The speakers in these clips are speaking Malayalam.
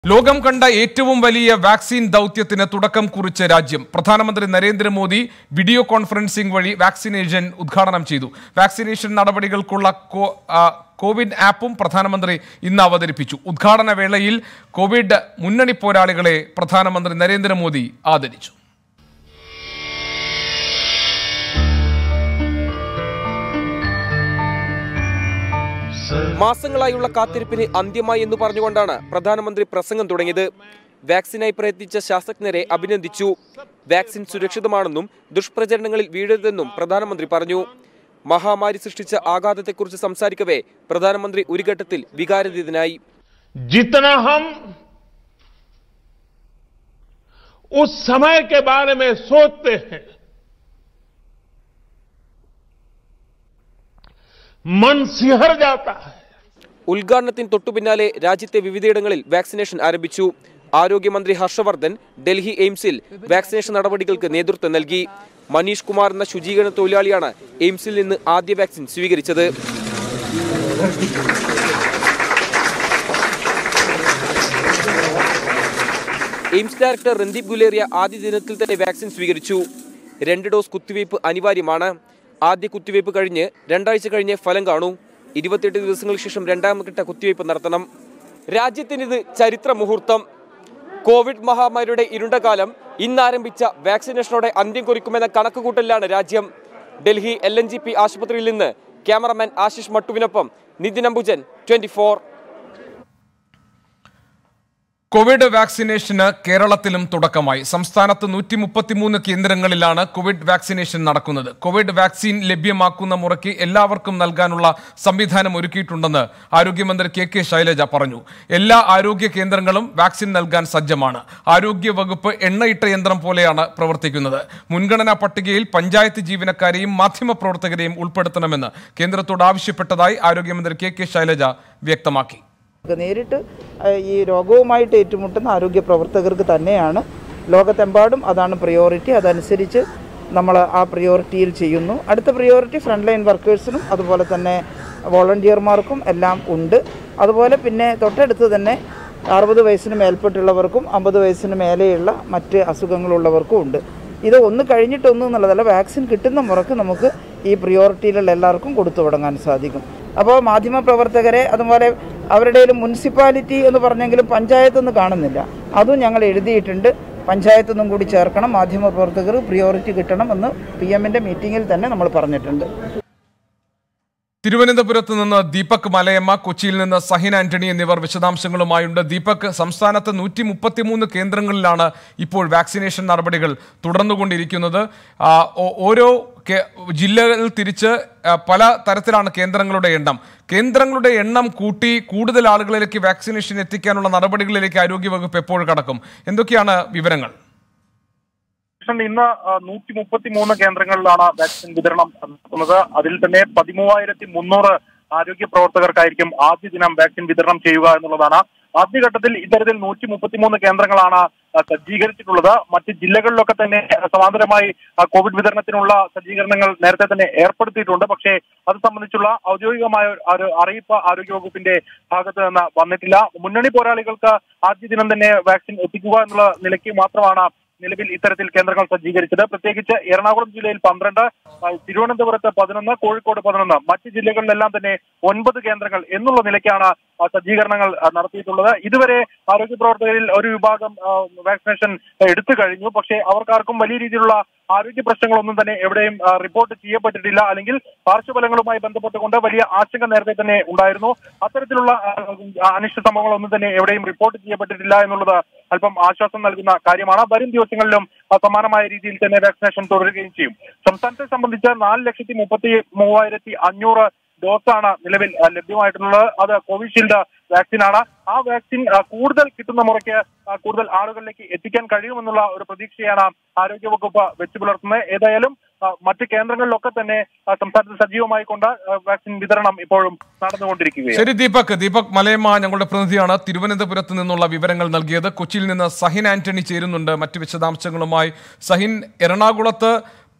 ലോകം കണ്ട ഏറ്റവും വലിയ വാക്സിൻ ദൗത്യത്തിന് തുടക്കം കുറിച്ച രാജ്യം പ്രധാനമന്ത്രി നരേന്ദ്രമോദി വീഡിയോ കോൺഫറൻസിംഗ് വഴി വാക്സിനേഷൻ ഉദ്ഘാടനം ചെയ്തു വാക്സിനേഷൻ നടപടികൾക്കുള്ള കോ- ആ, കോവിഡ് ആപ്പും പ്രധാനമന്ത്രി ഇന്ന് അവതരിപ്പിച്ചു ഉദ്ഘാടന വേളയിൽ കോവിഡ് മുന്നണി പോരാളികളെ പ്രധാനമന്ത്രി നരേന്ദ്രമോദി ആദരിച്ചു മാസങ്ങളായുള്ള കാത്തിരിപ്പിന് അന്ത്യമായി എന്ന് പറഞ്ഞുകൊണ്ടാണ് പ്രധാനമന്ത്രി പ്രസംഗം തുടങ്ങിയത് വാക്സിനായി പ്രയത്നിച്ച ശാസ്ത്രജ്ഞരെ അഭിനന്ദിച്ചു വാക്സിൻ സുരക്ഷിതമാണെന്നും ദുഷ്പ്രചരണങ്ങളിൽ വീഴരുതെന്നും പ്രധാനമന്ത്രി പറഞ്ഞു മഹാമാരി സൃഷ്ടിച്ച ആഘാതത്തെക്കുറിച്ച് സംസാരിക്കവേ പ്രധാനമന്ത്രി ഒരു ഘട്ടത്തിൽ വികാരതീതനായി जितना हम उस समय के बारे में सोचते हैं मन सिहर जाता है ഉദ്ഘാടനത്തിന് തൊട്ടുപിന്നാലെ രാജ്യത്തെ വിവിധയിടങ്ങളിൽ വാക്സിനേഷൻ ആരംഭിച്ചു ആരോഗ്യമന്ത്രി ഹർഷവർദ്ധൻ ഡൽഹി എയിംസിൽ വാക്സിനേഷൻ നടപടികൾക്ക് നേതൃത്വം നൽകി മനീഷ് കുമാർ എന്ന ശുചീകരണ തൊഴിലാളിയാണ് എയിംസിൽ നിന്ന് ആദ്യ വാക്സിൻ സ്വീകരിച്ചത് എയിംസ് ഡയറക്ടർ രൺദീപ് ഗുലേറിയ ആദ്യ ദിനത്തിൽ തന്നെ വാക്സിൻ സ്വീകരിച്ചു രണ്ട് ഡോസ് കുത്തിവയ്പ് അനിവാര്യമാണ് ആദ്യ കുത്തിവയ്പ് കഴിഞ്ഞ് രണ്ടാഴ്ച കഴിഞ്ഞ് ഫലം കാണൂ ഇരുപത്തിയെട്ട് ദിവസങ്ങൾക്ക് ശേഷം രണ്ടാം ഘട്ട കുത്തിവയ്പ് നടത്തണം രാജ്യത്തിനിത് ചരിത്ര മുഹൂർത്തം കോവിഡ് മഹാമാരിയുടെ ഇരുണ്ട കാലം ഇന്ന് ആരംഭിച്ച വാക്സിനേഷനോടെ അന്ത്യം കുറിക്കുമെന്ന കണക്കുകൂട്ടലിലാണ് രാജ്യം Delhi L N J P ആശുപത്രിയിൽ നിന്ന് ക്യാമറമാൻ ആശിഷ് മട്ടുവിനൊപ്പം Nithin Ambujan twenty four covid വാക്സിനേഷന് കേരളത്തിലും തുടക്കമായി സംസ്ഥാനത്ത് നൂറ്റി മുപ്പത്തിമൂന്ന് കേന്ദ്രങ്ങളിലാണ് കോവിഡ് വാക്സിനേഷൻ നടക്കുന്നത് കോവിഡ് വാക്സിൻ ലഭ്യമാക്കുന്ന മുറയ്ക്ക് എല്ലാവർക്കും നൽകാനുള്ള സംവിധാനം ഒരുക്കിയിട്ടുണ്ടെന്ന് ആരോഗ്യമന്ത്രി കെ കെ ശൈലജ പറഞ്ഞു എല്ലാ ആരോഗ്യ കേന്ദ്രങ്ങളും വാക്സിൻ നൽകാൻ സജ്ജമാണ് ആരോഗ്യ വകുപ്പ് എണ്ണയിട്ട യന്ത്രം പോലെയാണ് പ്രവർത്തിക്കുന്നത് മുൻഗണനാ പട്ടികയിൽ പഞ്ചായത്ത് ജീവനക്കാരെയും മാധ്യമപ്രവർത്തകരെയും ഉൾപ്പെടുത്തണമെന്ന് കേന്ദ്രത്തോട് ആവശ്യപ്പെട്ടതായി ആരോഗ്യമന്ത്രി കെ കെ ശൈലജ വ്യക്തമാക്കി നേരിട്ട് ഏഹ്, ഈ രോഗവുമായിട്ട് ഏറ്റുമുട്ടുന്ന ആരോഗ്യ പ്രവർത്തകർക്ക് തന്നെയാണ് ലോകത്തെമ്പാടും അതാണ് പ്രിയോറിറ്റി അതനുസരിച്ച് നമ്മൾ ആ പ്രിയോറിറ്റിയിൽ ചെയ്യുന്നു അടുത്ത പ്രിയോറിറ്റി ഫ്രണ്ട് ലൈൻ വർക്കേഴ്സിനും അതുപോലെ തന്നെ വോളണ്ടിയർമാർക്കും എല്ലാം ഉണ്ട് അതുപോലെ പിന്നെ തൊട്ടടുത്ത് തന്നെ അറുപത് വയസ്സിന് മേൽപ്പെട്ടുള്ളവർക്കും അമ്പത് വയസ്സിന് മേലെയുള്ള മറ്റ് അസുഖങ്ങളുള്ളവർക്കും ഉണ്ട് ഇത് ഒന്ന് കഴിഞ്ഞിട്ടൊന്നും എന്നുള്ളതല്ല വാക്സിൻ കിട്ടുന്ന മുറക്ക് നമുക്ക് ഈ പ്രിയോറിറ്റിയിലുള്ള എല്ലാവർക്കും കൊടുത്തു തുടങ്ങാൻ സാധിക്കും അപ്പോൾ മാധ്യമപ്രവർത്തകരെ അതുപോലെ അവരുടെ മുനിസിപ്പാലിറ്റി എന്ന് പറഞ്ഞെങ്കിലും പഞ്ചായത്തൊന്നും കാണുന്നില്ല അതും ഞങ്ങൾ എഴുതിയിട്ടുണ്ട് പഞ്ചായത്തൊന്നും കൂടി ചേർക്കണം മാധ്യമപ്രവർത്തകർ പ്രിയോറിറ്റി കിട്ടണം എന്ന് പി എമ്മിൻ്റെ മീറ്റിങ്ങിൽ തന്നെ നമ്മൾ പറഞ്ഞിട്ടുണ്ട് തിരുവനന്തപുരത്ത് നിന്ന് ദീപക് മലയമ്മ കൊച്ചിയിൽ നിന്ന് സഹിൻ ആന്റണി എന്നിവർ വിശദാംശങ്ങളുമായുണ്ട് ദീപക് സംസ്ഥാനത്ത് നൂറ്റി മുപ്പത്തിമൂന്ന് കേന്ദ്രങ്ങളിലാണ് ഇപ്പോൾ വാക്സിനേഷൻ നടപടികൾ തുടർന്നുകൊണ്ടിരിക്കുന്നത് ആ, ഓ- ഓരോ കേ- ജില്ലകൾ തിരിച്ച് ആ, പല തരത്തിലാണ് കേന്ദ്രങ്ങളുടെ എണ്ണം കേന്ദ്രങ്ങളുടെ എണ്ണം കൂട്ടി കൂടുതൽ ആളുകളിലേക്ക് വാക്സിനേഷൻ എത്തിക്കാനുള്ള നടപടികളിലേക്ക് ആരോഗ്യവകുപ്പ് എപ്പോൾ കടക്കും എന്തൊക്കെയാണ് വിവരങ്ങൾ കൃഷ്ണൻ ഇന്ന് നൂറ്റി മുപ്പത്തി മൂന്ന് കേന്ദ്രങ്ങളിലാണ് വാക്സിൻ വിതരണം നടത്തുന്നത് അതിൽ തന്നെ പതിമൂവായിരത്തി മുന്നൂറ് ആരോഗ്യ പ്രവർത്തകർക്കായിരിക്കും ആദ്യ ദിനം വാക്സിൻ വിതരണം ചെയ്യുക എന്നുള്ളതാണ് ആദ്യഘട്ടത്തിൽ ഇത്തരത്തിൽ നൂറ്റി മുപ്പത്തിമൂന്ന് കേന്ദ്രങ്ങളാണ് ആ, സജ്ജീകരിച്ചിട്ടുള്ളത് മറ്റ് ജില്ലകളിലൊക്കെ തന്നെ ആ, സമാന്തരമായി ആ, കോവിഡ് വിതരണത്തിനുള്ള സജ്ജീകരണങ്ങൾ നേരത്തെ തന്നെ ഏർപ്പെടുത്തിയിട്ടുണ്ട് പക്ഷേ അത് സംബന്ധിച്ചുള്ള ഔദ്യോഗികമായ ഒരു- ഒരു അറിയിപ്പ് ആരോഗ്യവകുപ്പിന്റെ ഭാഗത്ത് നിന്ന് വന്നിട്ടില്ല മുന്നണി പോരാളികൾക്ക് ആദ്യ ദിനം തന്നെ വാക്സിൻ എത്തിക്കുക എന്നുള്ള നിലയ്ക്ക് മാത്രമാണ് നിലവിൽ ഇത്തരത്തിൽ കേന്ദ്രങ്ങൾ സജ്ജീകരിച്ചത് പ്രത്യേകിച്ച് എറണാകുളം ജില്ലയിൽ പന്ത്രണ്ട് ആ, തിരുവനന്തപുരത്ത് പതിനൊന്ന് കോഴിക്കോട് പതിനൊന്ന് മറ്റ് ജില്ലകളിലെല്ലാം തന്നെ ഒൻപത് കേന്ദ്രങ്ങൾ എന്നുള്ള നിലയ്ക്കാണ് ആ, സജ്ജീകരണങ്ങൾ ആ, നടത്തിയിട്ടുള്ളത് ഇതുവരെ ആരോഗ്യ പ്രവർത്തകരിൽ ഒരു വിഭാഗം ആ, വാക്സിനേഷൻ എടുത്തു കഴിഞ്ഞു പക്ഷേ അവർക്കാർക്കും വലിയ രീതിയിലുള്ള ആരോഗ്യ പ്രശ്നങ്ങളൊന്നും തന്നെ എവിടെയും ആ, റിപ്പോർട്ട് ചെയ്യപ്പെട്ടിട്ടില്ല അല്ലെങ്കിൽ പാർശ്വഫലങ്ങളുമായി ബന്ധപ്പെട്ടുകൊണ്ട് വലിയ ആശങ്ക നേരത്തെ തന്നെ ഉണ്ടായിരുന്നു അത്തരത്തിലുള്ള ആ, ആ, അനിഷ്ട സംഭവങ്ങളൊന്നും തന്നെ എവിടെയും റിപ്പോർട്ട് ചെയ്യപ്പെട്ടിട്ടില്ല എന്നുള്ളത് അല്പം ആശ്വാസം നൽകുന്ന കാര്യമാണ് വരും ദിവസങ്ങളിലും ആ, സമാനമായ രീതിയിൽ തന്നെ വാക്സിനേഷൻ തുടരുകയും ചെയ്യും സംസ്ഥാനത്തെ സംബന്ധിച്ച് നാല് ലക്ഷത്തി മുപ്പത്തി മൂവായിരത്തി അഞ്ഞൂറ് ഡോസാണ് നിലവിൽ ആ, ലഭ്യമായിട്ടുള്ളത് അത് കോവിഷീൽഡ് വാക്സിനാണ് ആ വാക്സിൻ ആ, കൂടുതൽ കിട്ടുന്ന മുറയ്ക്ക് ആ, കൂടുതൽ ആളുകളിലേക്ക് എത്തിക്കാൻ കഴിയുമെന്നുള്ള ഒരു പ്രതീക്ഷയാണ് ആരോഗ്യവകുപ്പ് വെച്ചു പുലർത്തുന്നത് ഏതായാലും ആ, മറ്റ് കേന്ദ്രങ്ങളിലൊക്കെ തന്നെ ആ, സംസ്ഥാനത്ത് സജീവമായിക്കൊണ്ട് ആ, വാക്സിൻ വിതരണം ഇപ്പോഴും നടന്നുകൊണ്ടിരിക്കുകയാണ് ശരി ദീപക് ദീപക് മലയമ്മ ഞങ്ങളുടെ പ്രതിനിധിയാണ് തിരുവനന്തപുരത്ത് നിന്നുള്ള വിവരങ്ങൾ നൽകിയത് കൊച്ചിയിൽ നിന്ന് സഹിൻ ആന്റണി ചേരുന്നുണ്ട് മറ്റ് വിശദാംശങ്ങളുമായി സഹിൻ എറണാകുളത്ത്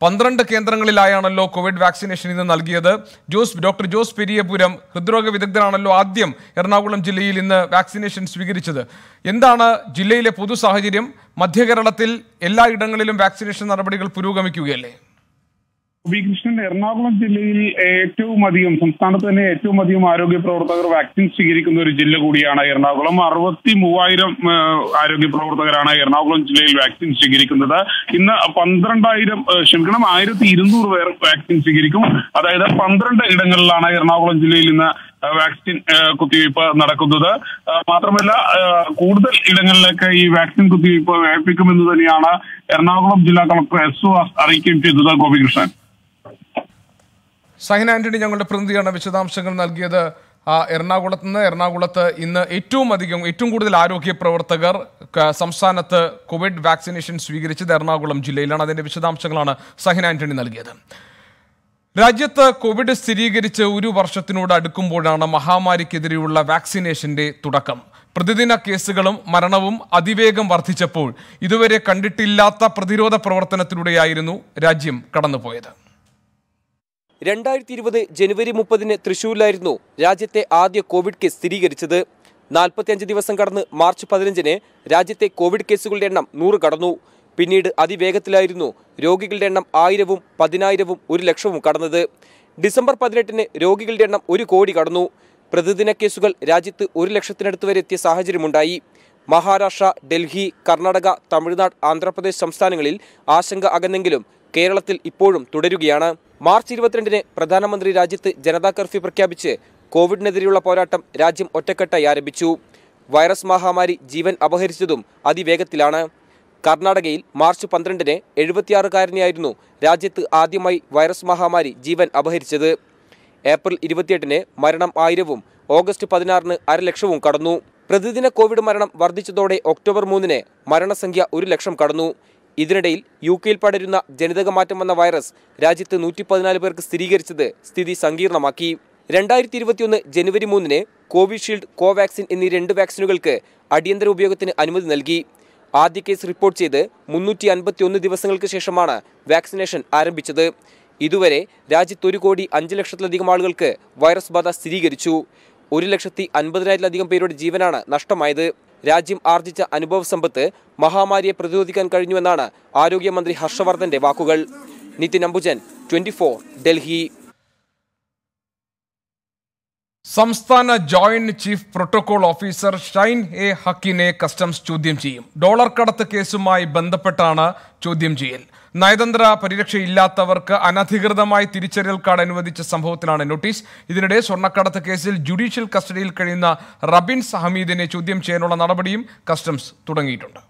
പന്ത്രണ്ട് കേന്ദ്രങ്ങളിലായാണല്ലോ കോവിഡ് വാക്സിനേഷൻ ഇന്ന് നൽകിയത് ജോസ് ഡോക്ടർ ജോസ് പെരിയപുരം ഹൃദ്രോഗ വിദഗ്ധനാണല്ലോ ആദ്യം എറണാകുളം ജില്ലയിൽ ഇന്ന് വാക്സിനേഷൻ സ്വീകരിച്ചത് എന്താണ് ജില്ലയിലെ പൊതു സാഹചര്യം മധ്യകേരളത്തിൽ എല്ലായിടങ്ങളിലും വാക്സിനേഷൻ നടപടികൾ പുരോഗമിക്കുകയല്ലേ വി കൃഷ്ണൻ എറണാകുളം ജില്ലയിൽ ഏറ്റവും അധികം സംസ്ഥാനത്ത് തന്നെ ഏറ്റവും അധികം ആരോഗ്യ പ്രവർത്തകർ വാക്സിൻ സ്വീകരിക്കുന്ന ഒരു ജില്ല കൂടിയാണ് എറണാകുളം അറുപത്തി മൂവായിരം ആരോഗ്യ പ്രവർത്തകരാണ് എറണാകുളം ജില്ലയിൽ വാക്സിൻ സ്വീകരിക്കുന്നത് ഇന്ന് പന്ത്രണ്ടായിരം ഏഹ്, ക്ഷമിക്കണം ആയിരത്തി ഇരുന്നൂറ് പേർ വാക്സിൻ സ്വീകരിക്കും അതായത് പന്ത്രണ്ട് ഇടങ്ങളിലാണ് എറണാകുളം ജില്ലയിൽ ഇന്ന് ഏഹ്, വാക്സിൻ ഏഹ്, കുത്തിവയ്പ് നടക്കുന്നത് ഏഹ്, മാത്രമല്ല ഏഹ്, കൂടുതൽ ഇടങ്ങളിലേക്ക് ഈ വാക്സിൻ കുത്തിവയ്പ് വ്യാപിപ്പിക്കുമെന്ന് തന്നെയാണ് എറണാകുളം ജില്ലാ കളക്ടർ എസ് സുഹാസ് അറിയിക്കുകയും ചെയ്തത് ഗോപികൃഷ്ണൻ സഹിൻ ആന്റണി ഞങ്ങളുടെ പ്രതിനിധിയാണ് വിശദാംശങ്ങൾ നൽകിയത് ആ, എറണാകുളത്ത് നിന്ന് എറണാകുളത്ത് ഇന്ന് ഏറ്റവും അധികം ഏറ്റവും കൂടുതൽ ആരോഗ്യ പ്രവർത്തകർ ക- സംസ്ഥാനത്ത് കോവിഡ് വാക്സിനേഷൻ സ്വീകരിച്ചത് എറണാകുളം ജില്ലയിലാണ് അതിന്റെ വിശദാംശങ്ങളാണ് സഹിൻ ആന്റണി നൽകിയത് രാജ്യത്ത് കോവിഡ് സ്ഥിരീകരിച്ച് ഒരു വർഷത്തിനോട് അടുക്കുമ്പോഴാണ് മഹാമാരിക്കെതിരെയുള്ള വാക്സിനേഷന്റെ തുടക്കം പ്രതിദിന കേസുകളും മരണവും അതിവേഗം വർദ്ധിച്ചപ്പോൾ ഇതുവരെ കണ്ടിട്ടില്ലാത്ത പ്രതിരോധ പ്രവർത്തനത്തിലൂടെയായിരുന്നു രാജ്യം കടന്നുപോയത് രണ്ടായിരത്തി ഇരുപത് ജനുവരി മുപ്പതിന് തൃശൂരിലായിരുന്നു രാജ്യത്തെ ആദ്യ കോവിഡ് കേസ് സ്ഥിരീകരിച്ചത് നാൽപ്പത്തിയഞ്ച് ദിവസം കടന്ന് മാർച്ച് പതിനഞ്ചിന് രാജ്യത്തെ കോവിഡ് കേസുകളുടെ എണ്ണം നൂറ് കടന്നു പിന്നീട് അതിവേഗത്തിലായിരുന്നു രോഗികളുടെ എണ്ണം ആയിരവും പതിനായിരവും ഒരു ലക്ഷവും കടന്നത് ഡിസംബർ പതിനെട്ടിന് രോഗികളുടെ എണ്ണം ഒരു കോടി കടന്നു പ്രതിദിന കേസുകൾ രാജ്യത്ത് ഒരു ലക്ഷത്തിനടുത്ത് വരെ എത്തിയ സാഹചര്യമുണ്ടായി മഹാരാഷ്ട്ര ഡൽഹി കർണാടക തമിഴ്നാട് ആന്ധ്രാപ്രദേശ് സംസ്ഥാനങ്ങളിൽ ആശങ്ക അകന്നെങ്കിലും കേരളത്തിൽ ഇപ്പോഴും തുടരുകയാണ് മാർച്ച് ഇരുപത്തിരണ്ടിന് പ്രധാനമന്ത്രി രാജ്യത്ത് ജനതാ കർഫ്യൂ പ്രഖ്യാപിച്ച് കോവിഡിനെതിരെയുള്ള പോരാട്ടം രാജ്യം ഒറ്റക്കെട്ടായി ആരംഭിച്ചു വൈറസ് മഹാമാരി ജീവൻ അപഹരിച്ചതും അതിവേഗത്തിലാണ് കർണാടകയിൽ മാർച്ച് പന്ത്രണ്ടിന് എഴുപത്തിയാറുകാരനെയായിരുന്നു രാജ്യത്ത് ആദ്യമായി വൈറസ് മഹാമാരി ജീവൻ അപഹരിച്ചത് ഏപ്രിൽ ഇരുപത്തിയെട്ടിന് മരണം ആയിരവും ഓഗസ്റ്റ് പതിനാറിന് അരലക്ഷവും കടന്നു പ്രതിദിന കോവിഡ് മരണം വർദ്ധിച്ചതോടെ ഒക്ടോബർ മൂന്നിന് മരണസംഖ്യ ഒരു ലക്ഷം കടന്നു ഇതിനിടയിൽ യു കെയിൽ പടരുന്ന ജനിതക മാറ്റം വന്ന വൈറസ് രാജ്യത്ത് നൂറ്റി പതിനാല് പേർക്ക് സ്ഥിരീകരിച്ചത് സ്ഥിതി സങ്കീർണമാക്കി രണ്ടായിരത്തി ഇരുപത്തിയൊന്ന് ജനുവരി മൂന്നിന് കോവിഷീൽഡ് കോവാക്സിൻ എന്നീ രണ്ട് വാക്സിനുകൾക്ക് അടിയന്തര ഉപയോഗത്തിന് അനുമതി നൽകി ആദ്യ കേസ് റിപ്പോർട്ട് ചെയ്ത് മുന്നൂറ്റി അൻപത്തി ഒന്ന് ദിവസങ്ങൾക്ക് ശേഷമാണ് വാക്സിനേഷൻ ആരംഭിച്ചത് ഇതുവരെ രാജ്യത്ത് ഒരു കോടി അഞ്ച് ലക്ഷത്തിലധികം ആളുകൾക്ക് വൈറസ് ബാധ സ്ഥിരീകരിച്ചു ഒരു ലക്ഷത്തി അൻപതിനായിരത്തിലധികം പേരുടെ ജീവനാണ് നഷ്ടമായത് രാജ്യം ആർജിച്ച അനുഭവ സമ്പത്ത് മഹാമാരിയെ പ്രതിരോധിക്കാൻ കഴിഞ്ഞുവെന്നാണ് ആരോഗ്യമന്ത്രി ഹർഷവർദ്ധന്റെ വാക്കുകൾ നിതിൻ അംബുജൻ ട്വന്റി ഡൽഹി സംസ്ഥാന joint chief protocol officer Shine A ഹക്കിനെ കസ്റ്റംസ് ചോദ്യം ചെയ്യും ഡോളർ കടത്ത് കേസുമായി ബന്ധപ്പെട്ടാണ് ചോദ്യം ചെയ്യൽ നയതന്ത്ര പരിരക്ഷയില്ലാത്തവർക്ക് അനധികൃതമായി തിരിച്ചറിയൽ കാർഡ് അനുവദിച്ച സംഭവത്തിലാണ് നോട്ടീസ് ഇതിനിടെ സ്വർണ്ണക്കടത്ത് കേസിൽ ജുഡീഷ്യൽ കസ്റ്റഡിയിൽ കഴിയുന്ന റബിൻസ് ഹമീദിനെ ചോദ്യം ചെയ്യാനുള്ള നടപടിയും കസ്റ്റംസ് തുടങ്ങിയിട്ടുണ്ട്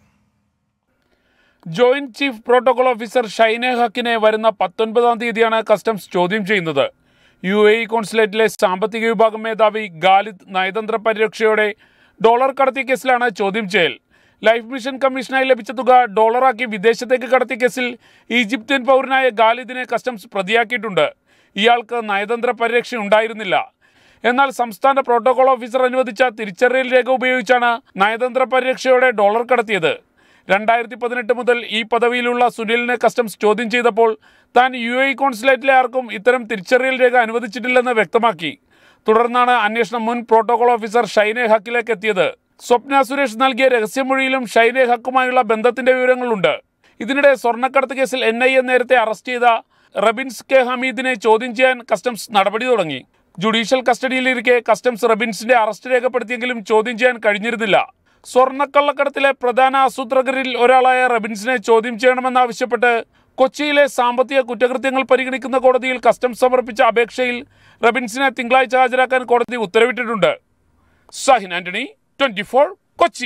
ജോയിന്റ് ചീഫ് പ്രോട്ടോകോൾ ഓഫീസർ ഷൈനെ ഹക്കിനെ വരുന്ന പത്തൊൻപതാം തീയതിയാണ് കസ്റ്റംസ് ചോദ്യം ചെയ്യുന്നത് യു എ ഇ കോൺസുലേറ്റിലെ സാമ്പത്തിക വിഭാഗം മേധാവി ഗാലിദ് നയതന്ത്ര പരിരക്ഷയോടെ ഡോളർ കടത്തിയ കേസിലാണ് ചോദ്യം ചെയ്യൽ ലൈഫ് മിഷൻ കമ്മീഷനായി ലഭിച്ച തുക ഡോളറാക്കി വിദേശത്തേക്ക് കടത്തിയ കേസിൽ ഈജിപ്ഷ്യൻ പൗരനായ ഗാലിദിനെ കസ്റ്റംസ് പ്രതിയാക്കിയിട്ടുണ്ട് ഇയാൾക്ക് നയതന്ത്ര പരിരക്ഷ ഉണ്ടായിരുന്നില്ല എന്നാൽ സംസ്ഥാന പ്രോട്ടോകോൾ ഓഫീസർ അനുവദിച്ച തിരിച്ചറിയൽ രേഖ ഉപയോഗിച്ചാണ് നയതന്ത്ര പരിരക്ഷയോടെ ഡോളർ കടത്തിയത് രണ്ടായിരത്തി പതിനെട്ട് മുതൽ ഈ പദവിയിലുള്ള സുനിലിനെ കസ്റ്റംസ് ചോദ്യം ചെയ്തപ്പോൾ താൻ യു എ കോൺസുലേറ്റിലെ ആർക്കും ഇത്തരം തിരിച്ചറിയൽ രേഖ അനുവദിച്ചിട്ടില്ലെന്ന് വ്യക്തമാക്കി തുടർന്നാണ് അന്വേഷണം മുൻ പ്രോട്ടോകോൾ ഓഫീസർ ഷൈനെ ഹക്കിലേക്ക് എത്തിയത് സ്വപ്ന സുരേഷ് നൽകിയ രഹസ്യമൊഴിയിലും ഷൈനെ ഹക്കുമായുള്ള ബന്ധത്തിന്റെ വിവരങ്ങളുണ്ട് ഇതിനിടെ സ്വർണ്ണക്കടത്ത് കേസിൽ എൻ ഐ എ നേരത്തെ അറസ്റ്റ് ചെയ്ത റബിൻസ് കെ ഹമീദിനെ ചോദ്യം ചെയ്യാൻ കസ്റ്റംസ് നടപടി തുടങ്ങി ജുഡീഷ്യൽ കസ്റ്റഡിയിലിരിക്കെ കസ്റ്റംസ് റബിൻസിന്റെ അറസ്റ്റ് രേഖപ്പെടുത്തിയെങ്കിലും ചോദ്യം ചെയ്യാൻ കഴിഞ്ഞിരുന്നില്ല സ്വർണ്ണക്കള്ളക്കടത്തിലെ പ്രധാന ആസൂത്രകരിൽ ഒരാളായ റബിൻസിനെ ചോദ്യം ചെയ്യണമെന്നാവശ്യപ്പെട്ട് കൊച്ചിയിലെ സാമ്പത്തിക കുറ്റകൃത്യങ്ങൾ പരിഗണിക്കുന്ന കോടതിയിൽ കസ്റ്റംസ് സമർപ്പിച്ച അപേക്ഷയിൽ റബിൻസിനെ തിങ്കളാഴ്ച ഹാജരാക്കാൻ കോടതി ഉത്തരവിട്ടിട്ടുണ്ട് Sahin Antony twenty Kochi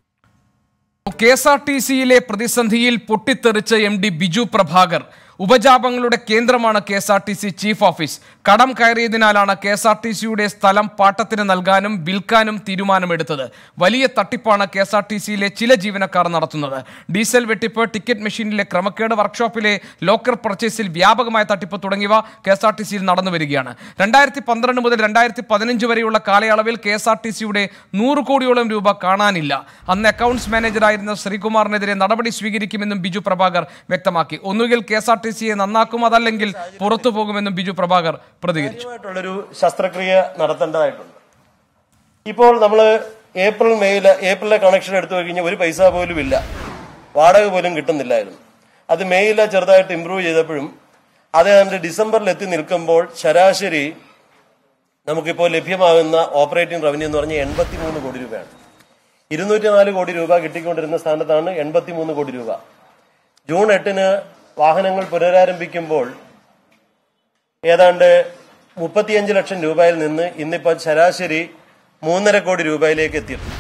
K S R T സിയിലെ പ്രതിസന്ധിയിൽ പൊട്ടിത്തെറിച്ച എം ഡി ബിജു പ്രഭാകർ ഉപജാപങ്ങളുടെ കേന്ദ്രമാണ് K S R T C chief office കടം കയറിയതിനാലാണ് കെ എസ് ആർ ടി സിയുടെ സ്ഥലം പാട്ടത്തിന് നൽകാനും വിൽക്കാനും തീരുമാനമെടുത്തത് വലിയ തട്ടിപ്പാണ് കെ എസ് ആർ ടി സിയിലെ ചില ജീവനക്കാർ നടത്തുന്നത് ഡീസൽ വെട്ടിപ്പ് ടിക്കറ്റ് മെഷീനിലെ ക്രമക്കേട് വർക്ക്ഷോപ്പിലെ ലോക്കർ പർച്ചേസിൽ വ്യാപകമായ തട്ടിപ്പ് തുടങ്ങിയവ കെ എസ് ആർ ടി സിയിൽ നടന്നു വരികയാണ് രണ്ടായിരത്തി പന്ത്രണ്ട് മുതൽ രണ്ടായിരത്തി പതിനഞ്ച് വരെയുള്ള കാലയളവിൽ കെ എസ് ആർ ടി സിയുടെ നൂറ് കോടിയോളം രൂപ കാണാനില്ല അന്ന് അക്കൗണ്ട്സ് മാനേജറായിരുന്ന ശ്രീകുമാറിനെതിരെ നടപടി സ്വീകരിക്കുമെന്നും ബിജു പ്രഭാകർ വ്യക്തമാക്കി ഒന്നുകിൽ K S R T T സിയെ നന്നാക്കും അതല്ലെങ്കിൽ പുറത്തു പോകുമെന്നും ബിജു പ്രഭാകർ പ്രതികരിച്ചു കാര്യമായിട്ടുള്ളൊരു ശസ്ത്രക്രിയ നടത്തേണ്ടതായിട്ടുണ്ട് ഇപ്പോൾ നമ്മൾ ഏപ്രിൽ മെയ്യില് ഏപ്രിലെ കണക്ഷൻ എടുത്തു കഴിഞ്ഞാൽ ഒരു പൈസ പോലും ഇല്ല വാടക പോലും കിട്ടുന്നില്ലായിരുന്നു അത് മെയ്യിലെ ചെറുതായിട്ട് ഇമ്പ്രൂവ് ചെയ്തപ്പോഴും അത് ഏതാണ്ട് ഡിസംബറിൽ എത്തി നിൽക്കുമ്പോൾ ശരാശരി നമുക്കിപ്പോൾ ലഭ്യമാകുന്ന ഓപ്പറേറ്റിംഗ് റവന്യൂ എന്ന് പറഞ്ഞാൽ എൺപത്തി മൂന്ന് കോടി രൂപയാണ് ഇരുന്നൂറ്റി നാല് കോടി രൂപ കിട്ടിക്കൊണ്ടിരുന്ന സ്ഥാനത്താണ് എൺപത്തി മൂന്ന് കോടി രൂപ ജൂൺ എട്ടിന് വാഹനങ്ങൾ പുനരാരംഭിക്കുമ്പോൾ ഏതാണ്ട് മുപ്പത്തിയഞ്ച് ലക്ഷം രൂപയിൽ നിന്ന് ഇന്നിപ്പോൾ ശരാശരി മൂന്നര കോടി രൂപയിലേക്ക് എത്തിയിട്ടുണ്ട്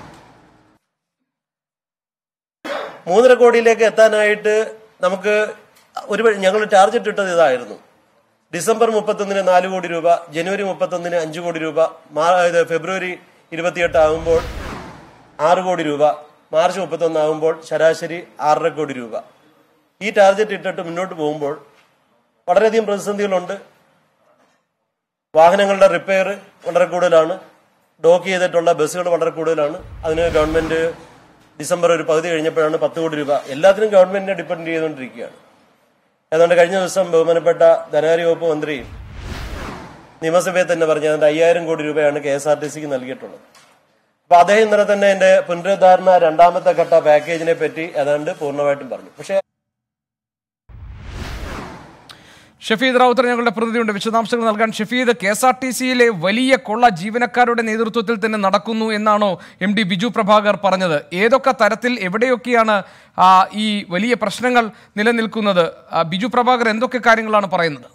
മൂന്നര കോടിയിലേക്ക് എത്താനായിട്ട് നമുക്ക് ഒരു വഴി- ഞങ്ങൾ ടാർഗറ്റ് ഇട്ടത് ഇതായിരുന്നു ഡിസംബർ മുപ്പത്തൊന്നിന് നാല് കോടി രൂപ ജനുവരി മുപ്പത്തൊന്നിന് അഞ്ച് കോടി രൂപ മാ- ഇത് ഫെബ്രുവരി ഇരുപത്തിയെട്ട് ആകുമ്പോൾ ആറ് കോടി രൂപ മാർച്ച് മുപ്പത്തൊന്ന് ആകുമ്പോൾ ശരാശരി ആറര കോടി രൂപ ഈ ടാർഗറ്റ് ഇട്ടിട്ട് മുന്നോട്ട് പോകുമ്പോൾ വളരെയധികം പ്രതിസന്ധികളുണ്ട് വാഹനങ്ങളുടെ റിപ്പയർ വളരെ കൂടുതലാണ് ഡോക്ക് ചെയ്തിട്ടുള്ള ബസ്സുകൾ വളരെ കൂടുതലാണ് അതിന് ഗവൺമെന്റ് ഡിസംബർ ഒരു പകുതി കഴിഞ്ഞപ്പോഴാണ് പത്ത് കോടി രൂപ എല്ലാത്തിനും ഗവൺമെന്റിനെ ഡിപ്പെൻഡ് ചെയ്തുകൊണ്ടിരിക്കുകയാണ് ഏതാണ്ട് കഴിഞ്ഞ ദിവസം ബഹുമാനപ്പെട്ട ധനകാര്യ വകുപ്പ് മന്ത്രി നിയമസഭയിൽ തന്നെ പറഞ്ഞു അതിന്റെ അയ്യായിരം കോടി രൂപയാണ് കെ എസ് ആർ ടി സിക്ക് നൽകിയിട്ടുള്ളത് അപ്പൊ അദ്ദേഹം ഇന്നലെ തന്നെ എന്റെ പുനരുദ്ധാരണ രണ്ടാമത്തെ ഘട്ട പാക്കേജിനെ പറ്റി ഏതാണ്ട് പൂർണ്ണമായിട്ടും പറഞ്ഞു പക്ഷേ ഷഫീദ് റാവുത്തർ ഞങ്ങളുടെ പ്രതിനിധിയുണ്ട് വിശദാംശങ്ങൾ നൽകാൻ Shafeed K S R T സിയിലെ വലിയ കൊള്ള ജീവനക്കാരുടെ നേതൃത്വത്തിൽ തന്നെ നടക്കുന്നു എന്നാണോ എം ഡി ബിജു പ്രഭാകർ പറഞ്ഞത് ഏതൊക്കെ തരത്തിൽ എവിടെയൊക്കെയാണ് ആ, ഈ വലിയ പ്രശ്നങ്ങൾ നിലനിൽക്കുന്നത് ആ, ബിജു പ്രഭാകർ എന്തൊക്കെ കാര്യങ്ങളാണ് പറയുന്നത്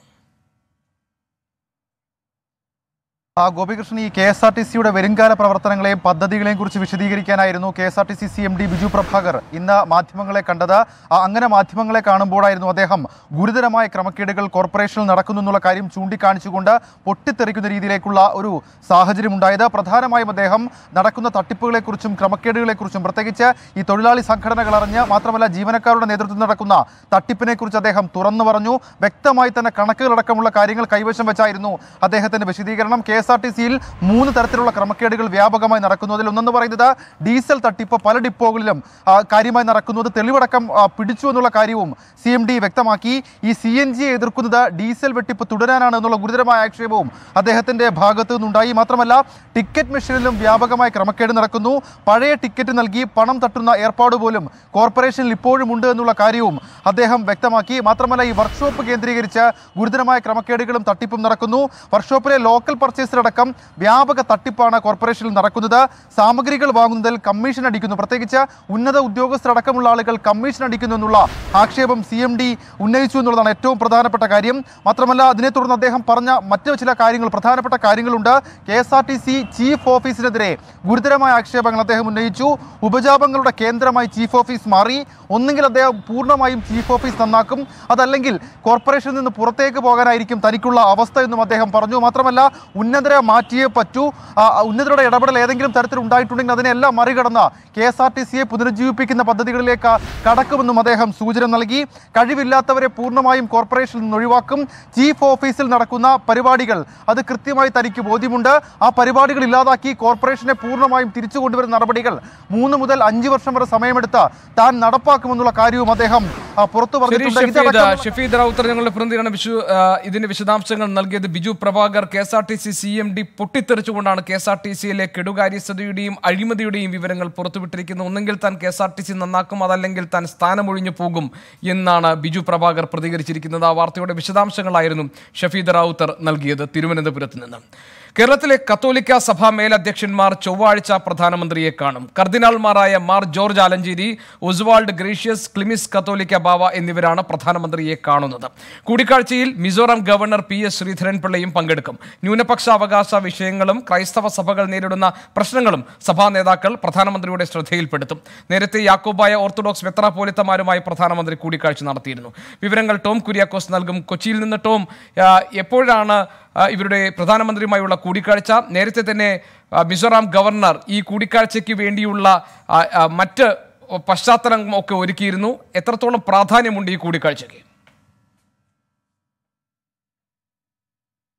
ആ ഗോപികൃഷ്ണൻ ഈ കെ എസ് ആർ ടി സിയുടെ വരുംകാല പ്രവർത്തനങ്ങളെയും പദ്ധതികളെയും കുറിച്ച് വിശദീകരിക്കാനായിരുന്നു K S R T C C M D Biju Prabhakar ഇന്ന് മാധ്യമങ്ങളെ കണ്ടത് ആ, അങ്ങനെ മാധ്യമങ്ങളെ കാണുമ്പോഴായിരുന്നു അദ്ദേഹം ഗുരുതരമായ ക്രമക്കേടുകൾ കോർപ്പറേഷനിൽ നടക്കുന്നു എന്നുള്ള കാര്യം ചൂണ്ടിക്കാണിച്ചുകൊണ്ട് പൊട്ടിത്തെറിക്കുന്ന രീതിയിലേക്കുള്ള ഒരു സാഹചര്യം ഉണ്ടായത് പ്രധാനമായും അദ്ദേഹം നടക്കുന്ന തട്ടിപ്പുകളെക്കുറിച്ചും ക്രമക്കേടുകളെക്കുറിച്ചും പ്രത്യേകിച്ച് ഈ തൊഴിലാളി സംഘടനകൾ അറിഞ്ഞ് മാത്രമല്ല ജീവനക്കാരുടെ നേതൃത്വത്തിൽ നടക്കുന്ന തട്ടിപ്പിനെക്കുറിച്ച് അദ്ദേഹം തുറന്നു പറഞ്ഞു വ്യക്തമായി തന്നെ കണക്കുകളടക്കമുള്ള കാര്യങ്ങൾ കൈവശം വെച്ചായിരുന്നു അദ്ദേഹത്തിന്റെ വിശദീകരണം കെ എസ് ആർ ടി സിയിൽ മൂന്ന് തരത്തിലുള്ള ക്രമക്കേടുകൾ വ്യാപകമായി നടക്കുന്നു അതിൽ ഒന്നെന്ന് പറയുന്നത് ഡീസൽ തട്ടിപ്പ് പല ഡിപ്പോകളിലും ആ, കാര്യമായി നടക്കുന്നു അത് തെളിവടക്കം ആ, പിടിച്ചു എന്നുള്ള കാര്യവും സി എം ഡി വ്യക്തമാക്കി ഈ സി എൻ ജിയെ എതിർക്കുന്നത് ഡീസൽ വെട്ടിപ്പ് തുടരാനാണ് എന്നുള്ള ഗുരുതരമായ ആക്ഷേപവും അദ്ദേഹത്തിന്റെ ഭാഗത്തു നിന്നുണ്ടായി മാത്രമല്ല ടിക്കറ്റ് മെഷീനിലും വ്യാപകമായ ക്രമക്കേട് നടക്കുന്നു പഴയ ടിക്കറ്റ് നൽകി പണം തട്ടുന്ന ഏർപ്പാട് പോലും കോർപ്പറേഷനിൽ ഇപ്പോഴും ഉണ്ട് എന്നുള്ള കാര്യവും അദ്ദേഹം വ്യക്തമാക്കി മാത്രമല്ല ഈ വർക്ക്ഷോപ്പ് കേന്ദ്രീകരിച്ച് ഗുരുതരമായ ക്രമക്കേടുകളും തട്ടിപ്പും നടക്കുന്നു വർക്ക്ഷോപ്പിലെ ലോക്കൽ പർച്ചേസിലടക്കം വ്യാപക തട്ടിപ്പാണ് കോർപ്പറേഷനിൽ നടക്കുന്നത് സാമഗ്രികൾ വാങ്ങുന്നതിൽ കമ്മീഷൻ അടിക്കുന്നു പ്രത്യേകിച്ച് ഉന്നത ഉദ്യോഗസ്ഥരടക്കമുള്ള ആളുകൾ കമ്മീഷൻ അടിക്കുന്നു എന്നുള്ള ആക്ഷേപം സി എം ഡി ഉന്നയിച്ചു എന്നുള്ളതാണ് ഏറ്റവും പ്രധാനപ്പെട്ട കാര്യം മാത്രമല്ല അതിനെ തുടർന്ന് അദ്ദേഹം പറഞ്ഞ മറ്റു ചില കാര്യങ്ങൾ പ്രധാനപ്പെട്ട കാര്യങ്ങളുണ്ട് K S R T C chief ഓഫീസിനെതിരെ ഗുരുതരമായ ആക്ഷേപങ്ങൾ അദ്ദേഹം ഉന്നയിച്ചു ഉപജാപങ്ങളുടെ കേന്ദ്രമായി ചീഫ് ഓഫീസ് മാറി ഒന്നുകിൽ അദ്ദേഹം പൂർണ്ണമായും ചീഫ് ഓഫീസ് നന്നാക്കും അതല്ലെങ്കിൽ കോർപ്പറേഷനിൽ നിന്ന് പുറത്തേക്ക് പോകാനായിരിക്കും തനിക്കുള്ള അവസ്ഥ എന്നും അദ്ദേഹം പറഞ്ഞു മാത്രമല്ല ഉന്നതരെ മാറ്റിയേ പറ്റൂ ആ, ഉന്നതരുടെ ഇടപെടൽ ഏതെങ്കിലും തരത്തിൽ ഉണ്ടായിട്ടുണ്ടെങ്കിൽ അതിനെല്ലാം മറികടന്ന് കെ എസ് ആർ ടി സിയെ പുനരുജ്ജീവിപ്പിക്കുന്ന പദ്ധതികളിലേക്ക് കടക്കുമെന്നും അദ്ദേഹം സൂചന നൽകി കഴിവില്ലാത്തവരെ പൂർണ്ണമായും കോർപ്പറേഷനിൽ നിന്ന് ഒഴിവാക്കും ചീഫ് ഓഫീസിൽ നടക്കുന്ന പരിപാടികൾ അത് കൃത്യമായി തനിക്ക് ബോധ്യമുണ്ട് ആ പരിപാടികൾ ഇല്ലാതാക്കി കോർപ്പറേഷനെ പൂർണ്ണമായും തിരിച്ചു കൊണ്ടുവരുന്ന നടപടികൾ മൂന്ന് മുതൽ അഞ്ച് വർഷം വരെ സമയമെടുത്ത് താൻ നടപ്പാക്കുമെന്നുള്ള കാര്യവും അദ്ദേഹം ആ, പുറത്തു ശരി പറഞ്ഞിട്ടുണ്ട് ഷഫീദ് ഇതടക്കം ഷഫീദ് റാവുത്തർ ഞങ്ങളുടെ പ്രതിനിധിയാണ് വിശു ആ, ഇതിന്റെ വിശദാംശങ്ങൾ നൽകിയത് Biju Prabhakar K S R T C C M D പൊട്ടിത്തെറിച്ചുകൊണ്ടാണ് കെ എസ് ആർ ടി സിയിലെ കെടുകാര്യസ്ഥതയുടെയും അഴിമതിയുടെയും വിവരങ്ങൾ പുറത്തുവിട്ടിരിക്കുന്നത് ഒന്നെങ്കിൽ താൻ K S R T C നന്നാക്കും അതല്ലെങ്കിൽ താൻ സ്ഥാനമൊഴിഞ്ഞു പോകും എന്നാണ് ബിജു പ്രഭാകർ പ്രതികരിച്ചിരിക്കുന്നത് ആ വാർത്തയുടെ വിശദാംശങ്ങളായിരുന്നു ഷഫീദ് റാവുത്തർ നൽകിയത് തിരുവനന്തപുരത്ത് നിന്ന് കേരളത്തിലെ കത്തോലിക്ക സഭാ മേലധ്യക്ഷന്മാർ ചൊവ്വാഴ്ച പ്രധാനമന്ത്രിയെ കാണും കർദിനാൾമാരായ Mar George Alencherry Oswald Gracious Cleemis കത്തോലിക്ക ബാവ എന്നിവരാണ് പ്രധാനമന്ത്രിയെ കാണുന്നത് കൂടിക്കാഴ്ചയിൽ മിസോറാം ഗവർണർ പി എസ് ശ്രീധരൻപിള്ളയും പങ്കെടുക്കും ന്യൂനപക്ഷ അവകാശ വിഷയങ്ങളും ക്രൈസ്തവ സഭകൾ നേരിടുന്ന പ്രശ്നങ്ങളും സഭാ നേതാക്കൾ പ്രധാനമന്ത്രിയുടെ ശ്രദ്ധയിൽപ്പെടുത്തും നേരത്തെ യാക്കോബായ ഓർത്തഡോക്സ് മെത്രാപോലിത്തമാരുമായി പ്രധാനമന്ത്രി കൂടിക്കാഴ്ച നടത്തിയിരുന്നു വിവരങ്ങൾ ടോം കുര്യാക്കോസ് നൽകും കൊച്ചിയിൽ നിന്ന് ടോം ആ, എപ്പോഴാണ് ആ, ഇവരുടെ പ്രധാനമന്ത്രിയുമായുള്ള കൂടിക്കാഴ്ച നേരത്തെ തന്നെ ആ, മിസോറാം ഗവർണർ ഈ കൂടിക്കാഴ്ചയ്ക്ക് വേണ്ടിയുള്ള ആ, ആ, മറ്റ് പശ്ചാത്തലം ഒക്കെ ഒരുക്കിയിരുന്നു എത്രത്തോളം പ്രാധാന്യമുണ്ട് ഈ കൂടിക്കാഴ്ചയ്ക്ക്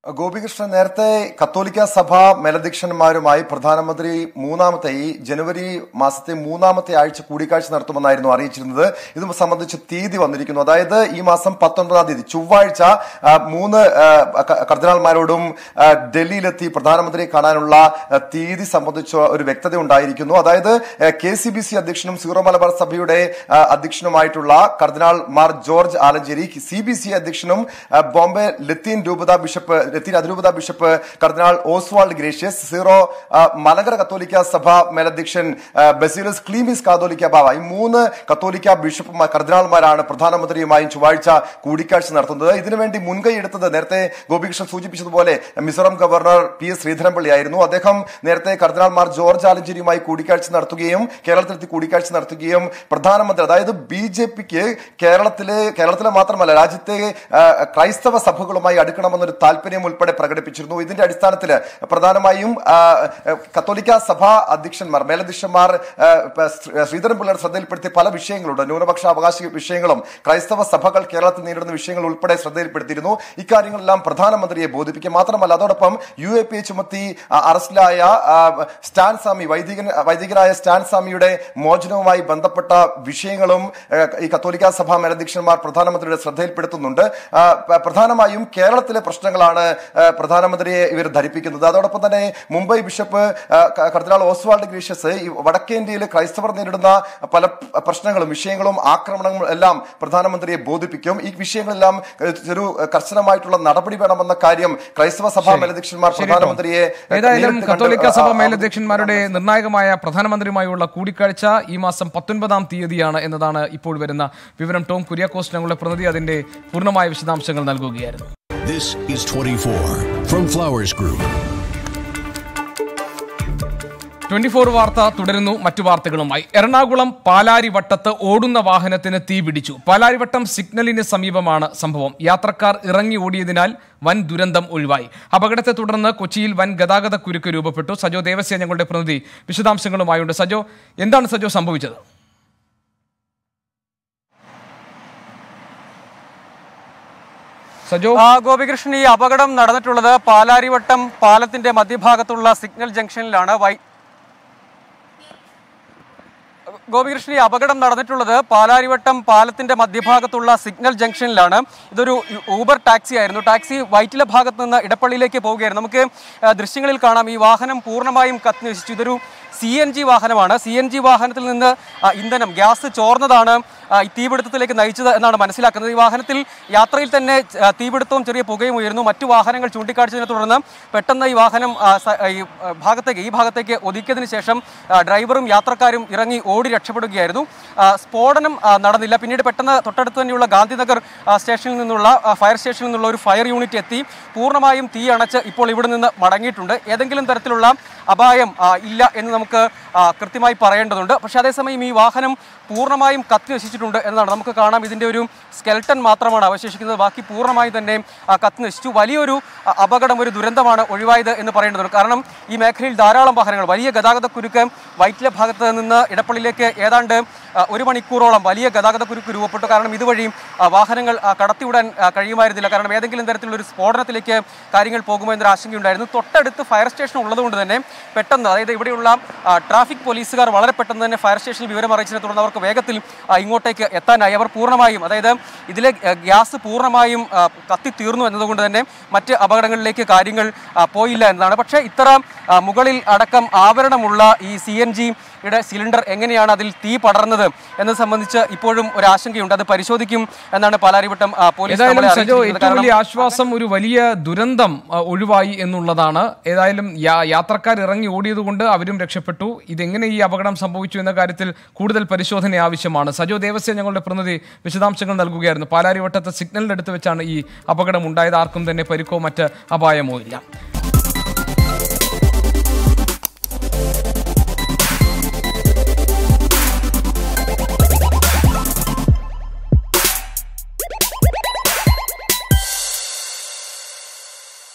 ഗോപികൃഷ്ണൻ നേരത്തെ കത്തോലിക്ക സഭ മേലധ്യക്ഷന്മാരുമായി പ്രധാനമന്ത്രി മൂന്നാമത്തെ ഈ ജനുവരി മാസത്തെ മൂന്നാമത്തെ ആഴ്ച കൂടിക്കാഴ്ച നടത്തുമെന്നായിരുന്നു അറിയിച്ചിരുന്നത് ഇത് സംബന്ധിച്ച് തീയതി വന്നിരിക്കുന്നു അതായത് ഈ മാസം പത്തൊൻപതാം തീയതി ചൊവ്വാഴ്ച ആ, മൂന്ന് ആ, ക- കർദിനാൾമാരോടും ആ, ഡൽഹിയിലെത്തി പ്രധാനമന്ത്രിയെ കാണാനുള്ള ആ, തീയതി സംബന്ധിച്ച ഒരു വ്യക്തത ഉണ്ടായിരിക്കുന്നു അതായത് കെ സി ബി സി അധ്യക്ഷനും സീറോ മലബാർ സഭയുടെ ആ, അധ്യക്ഷനുമായിട്ടുള്ള cardinal Mar George Alencherry C B C അധ്യക്ഷനും ആ, ബോംബെ ലത്തീൻ രൂപത ബിഷപ്പ് ലത്തീൻ അതിരൂപത bishop cardinal Oswald Gracious Syro ആ, മലങ്കര കത്തോലിക്ക സഭ മേലധ്യക്ഷൻ ആ, ബസീലസ് ക്ലീമിസ് കാതോലിക്ക ബാവ ഈ മൂന്ന് കത്തോലിക്ക ബിഷപ്പുമാർ കർദിനാൾമാരാണ് പ്രധാനമന്ത്രിയുമായും ചൊവ്വാഴ്ച കൂടിക്കാഴ്ച നടത്തുന്നത് ഇതിനുവേണ്ടി മുൻകൈ എടുത്തത് നേരത്തെ ഗോപികൃഷ്ണൻ സൂചിപ്പിച്ചതുപോലെ Mizoram governor P S Sreedharan Pillai ആയിരുന്നു അദ്ദേഹം നേരത്തെ കർദിനാൾമാർ ജോർജ് ആലഞ്ചേരിയുമായി കൂടിക്കാഴ്ച നടത്തുകയും കേരളത്തിലെത്തി കൂടിക്കാഴ്ച നടത്തുകയും പ്രധാനമന്ത്രി അതായത് ബി ജെ പിക്ക് കേരളത്തിലെ കേരളത്തിലെ മാത്രമല്ല രാജ്യത്തെ ആ, ക്രൈസ്തവ സഭകളുമായി അടുക്കണമെന്നൊരു താല്പര്യം ഉൾപ്പെടെ പ്രകടിപ്പിച്ചിരുന്നു ഇതിന്റെ അടിസ്ഥാനത്തിൽ പ്രധാനമായും ആ, കത്തോലിക്ക സഭാ അധ്യക്ഷന്മാർ മേലധ്യക്ഷന്മാർ ആ, ശ്രീ- ശ്രീധരൻപിള്ളയുടെ ശ്രദ്ധയിൽപ്പെടുത്തിയ പല വിഷയങ്ങളുണ്ട് ന്യൂനപക്ഷ അവകാശ വിഷയങ്ങളും ക്രൈസ്തവ സഭകൾ കേരളത്തിൽ നേരിടുന്ന വിഷയങ്ങൾ ഉൾപ്പെടെ ശ്രദ്ധയിൽപ്പെടുത്തിയിരുന്നു ഇക്കാര്യങ്ങളെല്ലാം പ്രധാനമന്ത്രിയെ ബോധിപ്പിക്കും മാത്രമല്ല അതോടൊപ്പം യു എ പി ചുമത്തി ആ, അറസ്റ്റിലായ ആ, സ്റ്റാൻ സ്വാമി വൈദികൻ വൈദികനായ സ്റ്റാൻ സ്വാമിയുടെ മോചനവുമായി ബന്ധപ്പെട്ട വിഷയങ്ങളും ആ, ഈ കത്തോലിക്ക സഭാ മേലധ്യക്ഷന്മാർ പ്രധാനമന്ത്രിയുടെ ശ്രദ്ധയിൽപ്പെടുത്തുന്നുണ്ട് ആ, പ- പ്രധാനമായും കേരളത്തിലെ പ്രശ്നങ്ങളാണ് ആ, പ്രധാനമന്ത്രിയെ ഇവർ ധരിപ്പിക്കുന്നത് അതോടൊപ്പം തന്നെ മുംബൈ ബിഷപ്പ് ആ, ക- കർദിനാൾ ഓസ്വാൾഡ് ഗ്രീഷ്യസ് ഈ വടക്കേ ഇന്ത്യയിൽ ക്രൈസ്തവർ നേരിടുന്ന പല പ- പ്രശ്നങ്ങളും വിഷയങ്ങളും ആക്രമണങ്ങളും എല്ലാം പ്രധാനമന്ത്രിയെ ബോധിപ്പിക്കും ഈ വിഷയങ്ങളെല്ലാം ഏഹ്, ഒരു കർശനമായിട്ടുള്ള നടപടി വേണമെന്ന കാര്യം ക്രൈസ്തവ സഭാ മേലധ്യക്ഷന്മാർ ശരി, ടോം. പ്രധാനമന്ത്രിയെ ഏതായാലും നേരിട്ട് കണ്ട് കത്തോലിക്ക സഭ ആ, ആ, മേലധ്യക്ഷന്മാരുടെ നിർണായകമായ പ്രധാനമന്ത്രിയുമായുള്ള കൂടിക്കാഴ്ച ഈ മാസം പത്തൊൻപതാം തീയതിയാണ് എന്നതാണ് ഇപ്പോൾ വരുന്ന വിവരം ടോം കുര്യാക്കോസ് ഞങ്ങളുടെ പ്രതിനിധി അതിന്റെ പൂർണ്ണമായ വിശദാംശങ്ങൾ നൽകുകയായിരുന്നു This is 24 from Flowers Group. Twenty four വാർത്ത തുടരുന്നു മറ്റു വാർത്തകളുമായി എറണാകുളം പാലാരിവട്ടത്ത് ഓടുന്ന വാഹനത്തിന് തീ പിടിച്ചു പാലാരിവട്ടം സിഗ്നലിന് സമീപമാണ് സംഭവം യാത്രക്കാർ ഇറങ്ങി ഓടിയതിനാൽ വൻ ദുരന്തം ഒഴിവായി അപകടത്തെ തുടർന്ന് കൊച്ചിയിൽ വൻ ഗതാഗത കുരുക്ക് രൂപപ്പെട്ടു സജോ ദേവസ്യ ഞങ്ങളുടെ പ്രതിനിധി വിശദാംശങ്ങളുമായുണ്ട് സജോ എന്താണ് സജോ സംഭവിച്ചത് സജോ ആ, ഗോപികൃഷ്ണൻ ഈ അപകടം നടന്നിട്ടുള്ളത് പാലാരിവട്ടം പാലത്തിന്റെ മധ്യഭാഗത്തുള്ള സിഗ്നൽ ജംഗ്ഷനിലാണ് വൈ ഗോപികൃഷ്ണൻ ഈ അപകടം നടന്നിട്ടുള്ളത് പാലാരിവട്ടം പാലത്തിന്റെ മധ്യഭാഗത്തുള്ള സിഗ്നൽ ജംഗ്ഷനിലാണ് ഇതൊരു ഊബർ ടാക്സി ആയിരുന്നു ടാക്സി വൈറ്റില ഭാഗത്ത് നിന്ന് ഇടപ്പള്ളിയിലേക്ക് പോവുകയായിരുന്നു നമുക്ക് ആ, ദൃശ്യങ്ങളിൽ കാണാം ഈ വാഹനം പൂർണ്ണമായും കത്തി നശിച്ചു ഇതൊരു സി എൻ ജി വാഹനമാണ് സി എൻ ജി വാഹനത്തിൽ നിന്ന് ആ, ഇന്ധനം ഗ്യാസ് ചോർന്നതാണ് ആ, ഈ തീപിടുത്തത്തിലേക്ക് നയിച്ചത് എന്നാണ് മനസ്സിലാക്കുന്നത് ഈ വാഹനത്തിൽ യാത്രയിൽ തന്നെ ആ, തീപിടുത്തവും ചെറിയ പുകയും ഉയർന്നു മറ്റു വാഹനങ്ങൾ ചൂണ്ടിക്കാണിച്ചതിനെ തുടർന്ന് പെട്ടെന്ന് ഈ വാഹനം ആ, സ- ഈ ആ, ഭാഗത്തേക്ക് ഈ ഭാഗത്തേക്ക് ഒതുക്കിയതിന് ശേഷം ആ, ഡ്രൈവറും യാത്രക്കാരും ഇറങ്ങി ഓടി രക്ഷപ്പെടുകയായിരുന്നു ആ, സ്ഫോടനം ആ, നടന്നില്ല പിന്നീട് പെട്ടെന്ന് തൊട്ടടുത്ത് തന്നെയുള്ള ഗാന്ധിനഗർ ആ, സ്റ്റേഷനിൽ നിന്നുള്ള ആ, ഫയർ സ്റ്റേഷനിൽ നിന്നുള്ള ഒരു ഫയർ യൂണിറ്റ് എത്തി പൂർണ്ണമായും തീ അണച്ച് ഇപ്പോൾ ഇവിടെ നിന്ന് മടങ്ങിയിട്ടുണ്ട് ഏതെങ്കിലും തരത്തിലുള്ള അപായം ആ, ഇല്ല എന്ന് നമുക്ക് ആ, കൃത്യമായി പറയേണ്ടതുണ്ട് പക്ഷേ അതേസമയം ഈ വാഹനം പൂർണ്ണമായും കത്തി നശിച്ചിട്ടുണ്ട് എന്നതാണ് നമുക്ക് കാണാം ഇതിൻ്റെ ഒരു സ്കെൽട്ടൺ മാത്രമാണ് അവശേഷിക്കുന്നത് ബാക്കി പൂർണ്ണമായും തന്നെ ആ, കത്തി നശിച്ചു വലിയൊരു ആ, അപകടം ഒരു ദുരന്തമാണ് ഒഴിവായത് എന്ന് പറയേണ്ടതുണ്ട് കാരണം ഈ മേഖലയിൽ ധാരാളം വാഹനങ്ങൾ വലിയ ഗതാഗത കുരുക്ക് വൈറ്റില ഭാഗത്ത് നിന്ന് ഇടപ്പള്ളിയിലേക്ക് ഏതാണ്ട് ആ, ഒരു മണിക്കൂറോളം വലിയ ഗതാഗത കുരുക്ക് രൂപപ്പെട്ടു കാരണം ഇതുവഴി ആ, വാഹനങ്ങൾ ആ, കടത്തിവിടാൻ ആ, കഴിയുമായിരുന്നില്ല കാരണം ഏതെങ്കിലും തരത്തിലുള്ള ഒരു സ്ഫോടനത്തിലേക്ക് കാര്യങ്ങൾ പോകുമോ എന്നൊരു ആശങ്കയുണ്ടായിരുന്നു തൊട്ടടുത്ത് ഫയർ സ്റ്റേഷൻ ഉള്ളതുകൊണ്ട് തന്നെ പെട്ടെന്ന് അതായത് ഇവിടെയുള്ള ആ, ട്രാഫിക് പോലീസുകാർ വളരെ പെട്ടെന്ന് തന്നെ ഫയർ സ്റ്റേഷനിൽ വിവരം അറിയിച്ചതിനെ തുടർന്ന് അവർക്ക് വേഗത്തിൽ ആ, ഇങ്ങോട്ടേക്ക് എത്താനായി അവർ പൂർണ്ണമായും അതായത് ഇതിലെ ആ, ഗ്യാസ് പൂർണ്ണമായും ആ, കത്തിത്തീർന്നു എന്നതുകൊണ്ട് തന്നെ മറ്റ് അപകടങ്ങളിലേക്ക് കാര്യങ്ങൾ ആ, പോയില്ല എന്നതാണ് പക്ഷേ ഇത്ര ആ, മുകളിൽ അടക്കം ആവരണമുള്ള ഈ സി എൻ ജിയുടെ സിലിണ്ടർ എങ്ങനെയാണ് അതിൽ തീ പടർന്നത് എന്നത് സംബന്ധിച്ച് ഇപ്പോഴും ഒരു ആശങ്കയുണ്ട് അത് പരിശോധിക്കും എന്നാണ് പാലാരിവട്ടം ആ, പോലീസ് ഏതായാലും നമ്മളെ സജോ അറിയിച്ചിരിക്കുന്നത്. ഏറ്റവും കാരണം വലിയ ആശ്വാസം ഒരു വലിയ ദുരന്തം ആ, ഒഴിവായി എന്നുള്ളതാണ് ഏതായാലും യാ- യാത്രക്കാർ ഇറങ്ങി ഓടിയതുകൊണ്ട് അവരും രക്ഷപ്പെട്ടു ഇതെങ്ങനെ ഈ അപകടം സംഭവിച്ചു എന്ന കാര്യത്തിൽ കൂടുതൽ പരിശോധന ആവശ്യമാണ് സജോ ദേവസ്യ ഞങ്ങളുടെ പ്രതിനിധി വിശദാംശങ്ങൾ നൽകുകയായിരുന്നു പാലാരിവട്ടത്തെ സിഗ്നലിന്റെ അടുത്ത് വെച്ചാണ് ഈ അപകടം ഉണ്ടായത് ആർക്കും തന്നെ പരിക്കോ മറ്റ് അപായമോ ഇല്ല